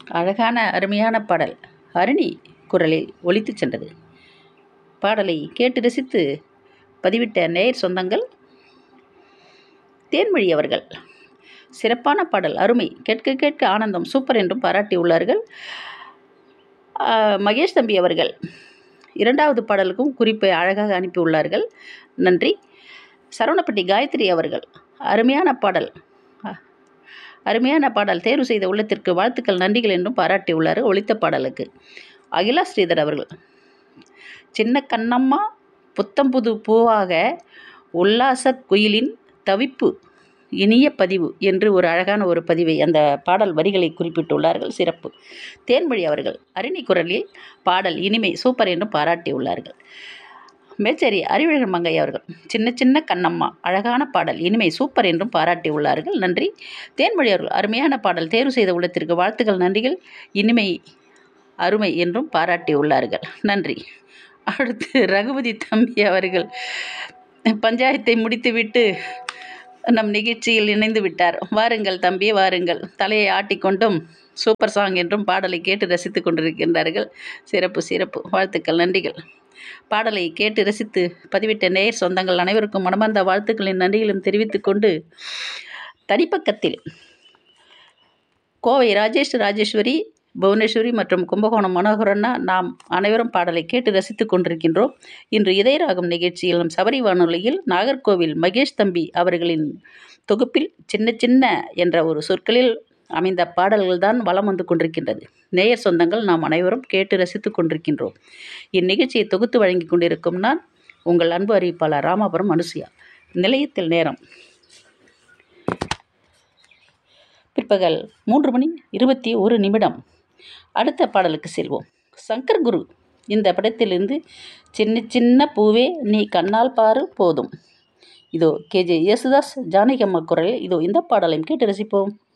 அழகான அருமையான பாடல் ஹரிணி குரலில் ஒலித்துச் சென்றது பாடலை கேட்டு ரசித்து பதிவிட்ட நேயர் சொந்தங்கள் தேன்மொழி அவர்கள் சிறப்பான பாடல் அருமை கேட்க கேட்க ஆனந்தம் சூப்பர் என்றும் பாராட்டியுள்ளார்கள் ஆஹ், மகேஷ் தம்பி அவர்கள் இரண்டாவது பாடலுக்கும் குறிப்பை அழகாக அனுப்பியுள்ளார்கள் நன்றி சரவணப்பட்டி காயத்ரி அவர்கள் அருமையான பாடல் அ- அருமையான பாடல் தேர்வு செய்த உள்ளத்திற்கு வாழ்த்துக்கள் நன்றிகள் என்றும் பாராட்டியுள்ளார் ஒலித்த பாடலுக்கு அகிலா ஸ்ரீதர் அவர்கள் சின்ன கண்ணம்மா புத்தம்புது பூவாக உல்லாச குயிலின் தவிப்பு இனிய பதிவு என்று ஒரு அழகான ஒரு பதிவை அந்த பாடல் வரிகளை குறிப்பிட்டுள்ளார்கள் சிறப்பு தேன்மொழி அவர்கள் அருணி குரலில் பாடல் இனிமை சூப்பர் என்றும் பாராட்டியுள்ளார்கள் மேச்சேரி அறிவழகன் மங்கை அவர்கள் சின்ன சின்ன கண்ணம்மா அழகான பாடல் இனிமை சூப்பர் என்றும் பாராட்டியுள்ளார்கள் நன்றி தேன்மொழி அவர்கள் அருமையான பாடல் தேர்வு செய்த உள்ளத்திற்கு வாழ்த்துக்கள் நன்றிகள் இனிமை அருமை என்றும் பாராட்டியுள்ளார்கள் நன்றி அடுத்து ரகுபதி தம்பி அவர்கள் பஞ்சாயத்தை முடித்துவிட்டு நம் நிகழ்ச்சியில் இணைந்து விட்டார் வாருங்கள் தம்பி வாருங்கள் தலையை ஆட்டிக்கொண்டும் சூப்பர் சாங் என்றும் பாடலை கேட்டு ரசித்துக் கொண்டிருக்கின்றார்கள் சிறப்பு சிறப்பு வாழ்த்துக்கள் நன்றிகள் பாடலை கேட்டு ரசித்து பதிவிட்ட நேயர் சொந்தங்கள் அனைவருக்கும் மனமார்ந்த வாழ்த்துக்களின் நன்றிகளும் தெரிவித்துக் கொண்டு தனிப்பக்கத்தில் கோவை ராஜேஷ் ராஜேஸ்வரி புவனேஸ்வரி மற்றும் கும்பகோணம் மனோகரண்ணா நாம் அனைவரும் பாடலை கேட்டு ரசித்துக் கொண்டிருக்கின்றோம் இன்று இதயராகம் நிகழ்ச்சியில் நம் சபரி வானொலியில் நாகர்கோவில் மகேஷ் தம்பி அவர்களின் தொகுப்பில் சின்ன சின்ன என்ற ஒரு சொற்களில் அமைந்த பாடல்கள் தான் வலம் வந்து கொண்டிருக்கின்றது நேயர் சொந்தங்கள் நாம் அனைவரும் கேட்டு ரசித்துக் கொண்டிருக்கின்றோம் இந்நிகழ்ச்சியை தொகுத்து வழங்கி கொண்டிருக்கும் நான் உங்கள் அன்பு அறிவிப்பாளர் ராமாபுரம் அனுசுயா நிலையத்தில் நேரம் பிற்பகல் மூன்று மணி இருபத்தி ஒரு நிமிடம் அடுத்த பாடலுக்கு செல்வோம் சங்கர் குரு இந்த படத்திலிருந்து சின்ன சின்ன பூவே நீ கண்ணால் பாரு போதும் இதோ கேஜே யேசுதாஸ் ஜானகி அம்மா குரலில் இதோ இந்த பாடலையும் கேட்டு ரசிப்போம்